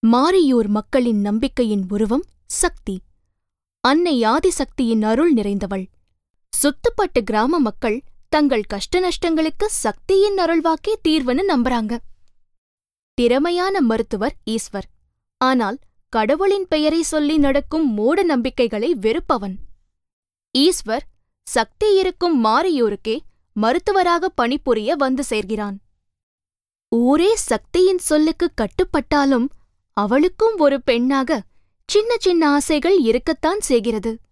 மாரியூர் மக்களின் நம்பிக்கையின் உருவம் சக்தி அன்னை ஆதிசக்தியின் அருள் நிறைந்தவள் சுத்துப்பட்டு கிராம மக்கள் தங்கள் கஷ்ட நஷ்டங்களுக்கு சக்தியின் அருள்வாக்கே தீர்வுன்னு நம்புறாங்க திறமையான மருத்துவர் ஈஸ்வர் ஆனால் கடவுளின் பெயரை சொல்லி நடக்கும் மூட நம்பிக்கைகளை வெறுப்பவன் ஈஸ்வர் சக்தி இருக்கும் மாரியூருக்கே மருத்துவராக பணிபுரிய வந்து சேர்கிறான் ஊரே சக்தியின் சொல்லுக்கு கட்டுப்பட்டாலும் அவளுக்கும் ஒரு பெண்ணாக சின்ன சின்ன ஆசைகள் இருக்கத்தான் செய்கிறது